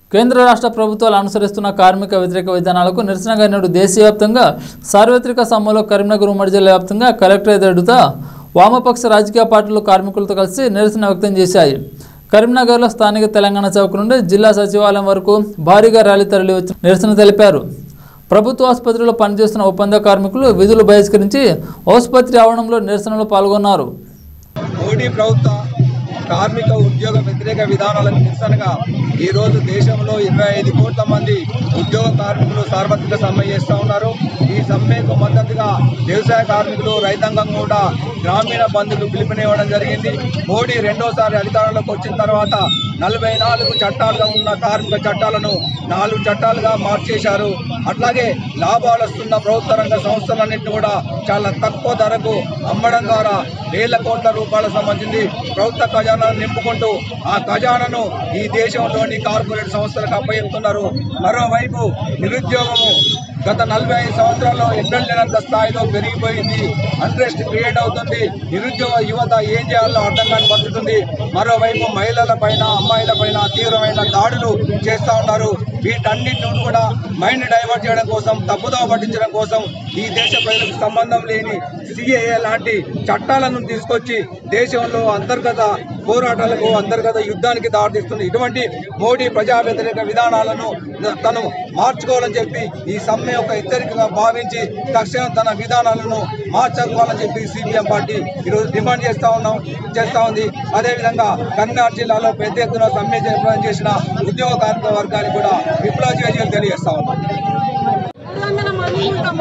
కేంద్ర రాష్ట్ర ప్రభుత్వాలు అనుసరిస్తున్న కార్మిక వ్యతిరేక విధానాలకు నిరసనగా నేడు దేశవ్యాప్తంగా సార్వత్రిక సమ్మెలో కరీంనగర్ ఉమ్మడి జిల్లా వ్యాప్తంగా కలెక్టరేట్ ఎదుట వామపక్ష రాజకీయ పార్టీలు కార్మికులతో కలిసి నిరసన వ్యక్తం చేశాయి కరీంనగర్లో స్థానిక తెలంగాణ చౌక్ నుండి జిల్లా సచివాలయం వరకు భారీగా ర్యాలీ తరలి వచ్చి నిరసన తెలిపారు ప్రభుత్వ ఆసుపత్రిలో పనిచేస్తున్న ఒప్పంద కార్మికులు విధులు బహిష్కరించి ఆసుపత్రి ఆవరణంలో నిరసనలో పాల్గొన్నారు మోడీ ప్రభుత్వ కార్మిక ఉద్యోగ వ్యతిరేక విధానాలకు నిరసనగా ఈ రోజు దేశంలో ఇరవై ఐదు కోట్ల మంది ఉద్యోగ కార్మికులు సార్వత్రిక సమ్మె చేస్తూ ఉన్నారు ఈ సమ్మెకు మద్దతుగా వ్యవసాయ కార్మికులు రైతాంగం కూడా గ్రామీణ బంధుకు పిలుపునివ్వడం జరిగింది మోడీ రెండోసారి అధికారంలోకి వచ్చిన తర్వాత నలభై నాలుగు చట్టాలుగా ఉన్న కార్మిక చట్టాలను నాలుగు చట్టాలుగా మార్చేశారు అట్లాగే లాభాలు వస్తున్న ప్రభుత్వ రంగ సంస్థలన్నింటినీ కూడా చాలా తక్కువ ధరకు అమ్మడం ద్వారా వేల కోట్ల రూపాయలకు సంబంధించి ప్రభుత్వ ఖజానాను నింపుకుంటూ ఆ ఖజానాను ఈ దేశంలోని కార్పొరేట్ సంస్థలకు అప్పచెప్తున్నారు మరోవైపు నిరుద్యోగము గత నలభై ఐదు సంవత్సరాల్లో ఎన్నడూ లేనంత స్థాయిలో పెరిగిపోయింది అన్రెస్ట్ క్రియేట్ అవుతుంది నిరుద్యోగ యువత ఏం చేయాలో అర్థం కాని పడుతుంది మరోవైపు మహిళల పైన అమ్మాయిల పైన తీవ్రమైన దాడులు చేస్తూ ఉన్నారు వీటన్నిటిని కూడా మైండ్ డైవర్ట్ చేయడం కోసం తప్పుదోవ పట్టించడం కోసం ఈ దేశ ప్రజలకు సంబంధం లేని సిఏఏ లాంటి చట్టాలను తీసుకొచ్చి దేశంలో అంతర్గత పోరాటాలకు అంతర్గత యుద్ధానికి దారితీస్తుంది ఇటువంటి మోడీ ప్రజా వ్యతిరేక విధానాలను తను మార్చుకోవాలని చెప్పి ఈ సమ్మె యొక్క హెచ్చరికగా భావించి తక్షణం తన విధానాలను మార్చుకోవాలని చెప్పి సిపిఎం పార్టీ ఈరోజు డిమాండ్ చేస్తా ఉన్నాం చేస్తా ఉంది అదేవిధంగా కరీంనగర్ జిల్లాలో పెద్ద ఎత్తున సమ్మె జయప్రదం చేసిన ఉద్యోగ కార్మిక వర్గానికి కూడా విప్లవ చర్యలు తెలియజేస్తా ఉన్నాం మూడు వందల మంది ఉంటాము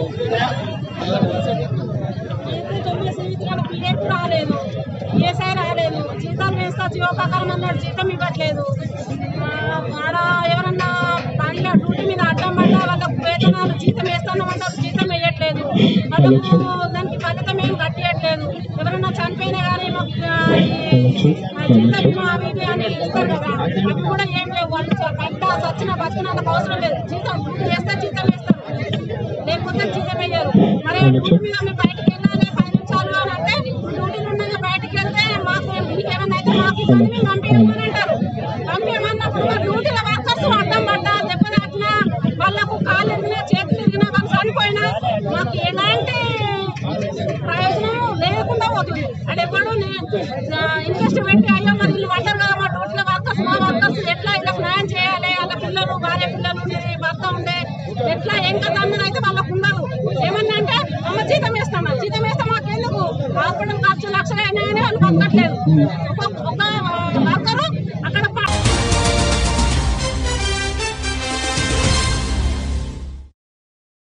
ఇప్పుడు తొమ్మిది సంవత్సరాల పిల్లలు రాలేదు ఏసఐ రాలేదు జీతాలు వేస్తా జీవోపకారం అన్నాడు జీతం ఇవ్వట్లేదు ఆ, ఆడ ఎవరన్నా బండ్ల డ్యూటీ మీద అడ్డం పడ్డా వాళ్ళకు వేతనాలు జీతం వేస్తామంటారు జీతం వేయట్లేదు వాళ్ళకు దానికి ఫలితం ఏం కట్టేయట్లేదు ఎవరన్నా చనిపోయినా కానీ మాకు, ఆ, ఈ, ఆ, జీత బీమా అవి ఇవి అని ఇస్తారు కదా అవి కూడా ఏం లేవు వాళ్ళు చ- పడ్డా సచ్చిన బతికిన అంత అవసరం లేదు జీతం డ్యూటీ వేస్తే జీతం వేస్తారు లేకపోతే జీతం వేయరు మరి డ్యూటీ మీద మేము బయటకు వెళ్ళాలి పది నిమిషాలు అని అంటే డ్యూటీలు ఉండగా బయటకు వెళ్తే మాకు మీకు ఏమన్నా అయితే మాకు ఇబ్బంది మేము పంపించమని అంటారు పంపించమన్నప్పుడు మా డ్యూటీల వర్కర్స్ అడ్డం పడ్డా దెబ్బ తాకినా వాళ్ళకు కాళ్ళు ఎరిగినా చేతులు ఎరిగినా వాళ్ళు చనిపోయినా మాకు ఎలాంటి ప్రయోజనం లేకుండా పోతుంది అది ఎప్పుడు ఇంట్రెస్ట్ పెట్టి అయ్యో మరి వీళ్ళు పడ్డారు కదా మా డ్యూటీల వర్కర్స్ మా వర్కర్స్ ఎట్లా ఇలా న్యాయం చేయాలి వాళ్ళ పిల్లలు భార్య పిల్లలు ఉండే భర్త ఉండే ఎట్లా ఏం కదా అన్నది అయితే వాళ్ళకు ఉండదు ఏమన్నా అంటే అమ్మ జీతం వేస్తామా జీతం వేస్తే మాకు ఎందుకు హాస్పిటల్ ఖర్చు లక్షలు అయినా కానీ వాళ్ళు బతకట్లేదు ఒక్కొక్క